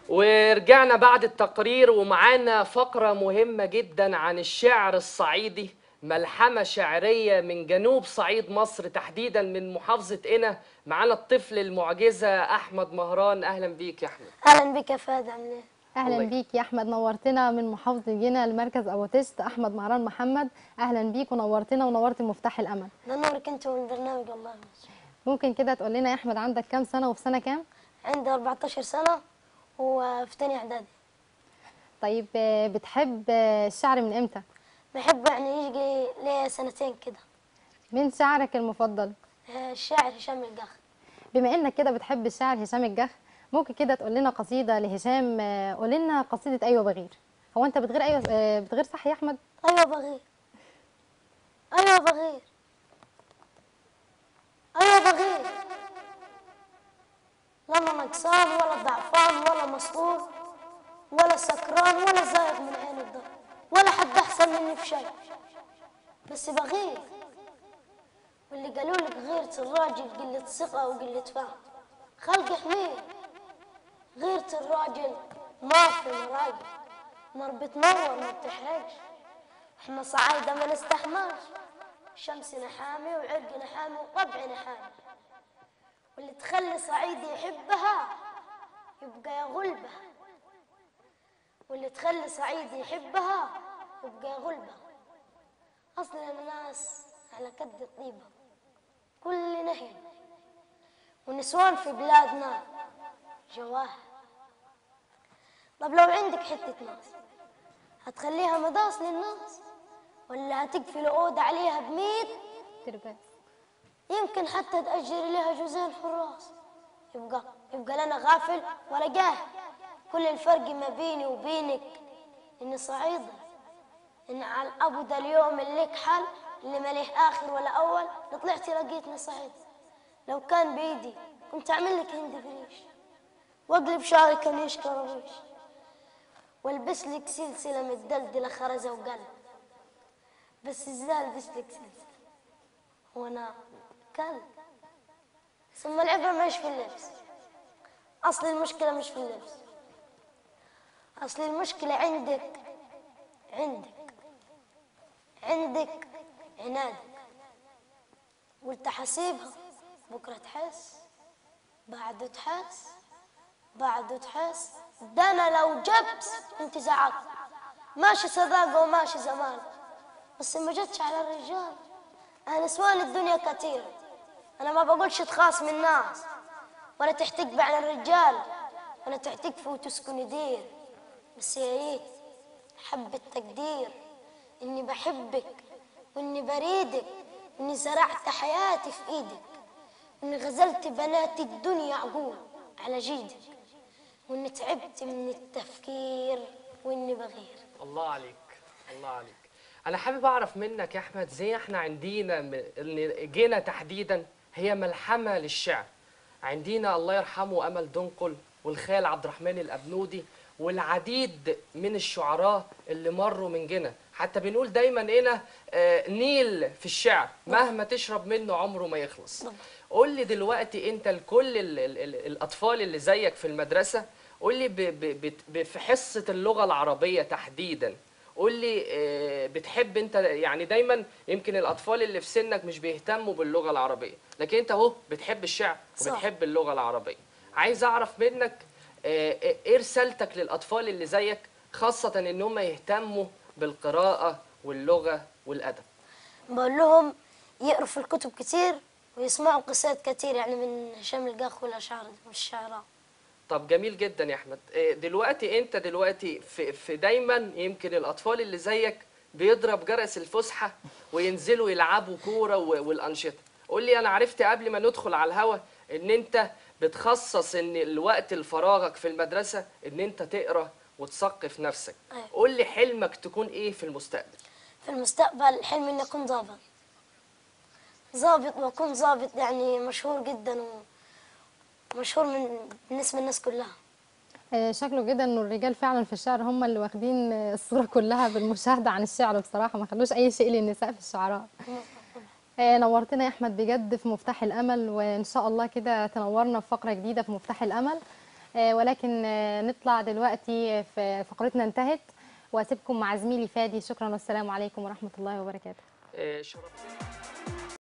ورجعنا بعد التقرير ومعانا فقرة مهمة جدا عن الشعر الصعيدي ملحمة شعرية من جنوب صعيد مصر تحديدا من محافظة قنا معانا الطفل المعجزة أحمد مهران أهلا بيك يا أحمد اهلا بك يا فهد عامل ايه اهلا الله بيك يا احمد نورتنا من محافظه جنة لمركز ابو تشت احمد مهران محمد اهلا بيك ونورتنا ونورت مفتاح الامل ده نورك انت والبرنامج والله ممكن كده تقول لنا يا احمد عندك كام سنه وفي سنه كام عندي 14 سنة وفي تاني اعدادي طيب آه، بتحب آه، الشعر من امتى بحب يعني يجي لي سنتين كده من شعرك المفضل آه، الشاعر هشام الجخ بما انك كده بتحب الشاعر هشام الجح ممكن كده تقول لنا قصيده لهشام آه، قول لنا قصيده ايوه بغير هو انت بتغير ايوه آه، بتغير صح يا احمد ايوه بغير ايوه بغير ايوه بغير لا انا نقصان ولا ضعفان ولا مسطول ولا سكران ولا زايغ من عين الضر ولا حد احسن مني في شيء بس بغير واللي قالوا لك غيرة الراجل قلة ثقة وقلة فهم خلق حمير غيرة الراجل ما في مراجل نار بتنور ما بتحرقش احنا صعايدة ما نستحماش شمسنا حامي وعرقنا حامي وطبعنا حامي واللي تخلي صعيدي يحبها يبقى يغلبها واللي تخلي صعيدي يحبها يبقى يغلبها أصلا الناس على قد الطيبة كل نهي ونسوان في بلادنا جواهر طب لو عندك حتة ناس هتخليها مداس للناس ولا هتقفل أوضة عليها بميت ترباس يمكن حتى تأجر لها جوزين حراس يبقى يبقى لنا غافل ولا جاهل كل الفرق ما بيني وبينك إني صعيدة إن على الأبو ده اليوم اللي لك حل اللي مليه آخر ولا أول طلعتي لقيتني صعيدة لو كان بإيدي كنت أعمل لك هندي بريش وأقلب شعري كان يشكر ريش والبس لك سلسلة متدلدلة خرزة وقلب بس ازاي البس لك سلسلة وانا كلب ثم العبرة مش في اللبس اصل المشكلة مش في اللبس اصل المشكلة عندك عندك عندك عنادك قلت حسيبها بكرة تحس بعده تحس بعده تحس ده انا لو جبت انت زعلت ماشي صداقة وماشي زمان بس ما جتش على الرجال انا نسوان الدنيا كتير انا ما بقولش تخاصم الناس ولا تحتك على الرجال ولا تحتك وتسكن دير بس يا ريت حبة تقدير اني بحبك واني بريدك اني زرعت حياتي في ايدك اني غزلت بنات الدنيا عقول على جيدك واني تعبت من التفكير واني بغير الله عليك الله عليك انا حابب اعرف منك يا احمد زي احنا عندنا م- ان جينا تحديدا هي ملحمه للشعر عندنا الله يرحمه امل دنقل والخال عبد الرحمن الابنودي والعديد من الشعراء اللي مروا من جنا حتى بنقول دايما هنا آه، نيل في الشعر مهما تشرب منه عمره ما يخلص قول لي دلوقتي انت لكل ال ال ال الاطفال اللي زيك في المدرسه قول لي ب ب ب ب في حصه اللغه العربيه تحديدا قول لي آه، بتحب انت يعني دايما يمكن الاطفال اللي في سنك مش بيهتموا باللغه العربيه لكن انت اهو بتحب الشعر صح. وبتحب اللغه العربيه عايز اعرف منك آه، آه، ايه رسالتك للاطفال اللي زيك خاصه ان هم يهتموا بالقراءه واللغه والادب بقول لهم يقروا في الكتب كتير ويسمعوا قصات كتير يعني من هشام الجاخ والاشعار والشعراء طب جميل جدا يا احمد إيه دلوقتي انت دلوقتي في, في دايما يمكن الاطفال اللي زيك بيضرب جرس الفسحه وينزلوا يلعبوا كوره و- والانشطه قول لي انا عرفت قبل ما ندخل على الهوا ان انت بتخصص ان الوقت الفراغك في المدرسه ان انت تقرا وتثقف نفسك أيوة. قول لي حلمك تكون ايه في المستقبل في المستقبل حلمي اني اكون ضابط ضابط واكون ضابط يعني مشهور جدا ومشهور من بالنسبه للناس كلها آه، شكله كده انه الرجال فعلا في الشعر هم اللي واخدين آه، الصوره كلها بالمشاهده عن الشعر بصراحه ما خلوش اي شيء للنساء في الشعراء آه، نورتنا يا احمد بجد في مفتاح الامل وان شاء الله كده تنورنا في فقره جديده في مفتاح الامل آه، ولكن آه، نطلع دلوقتي في فقرتنا انتهت واسيبكم مع زميلي فادي شكرا والسلام عليكم ورحمه الله وبركاته آه، شرفتني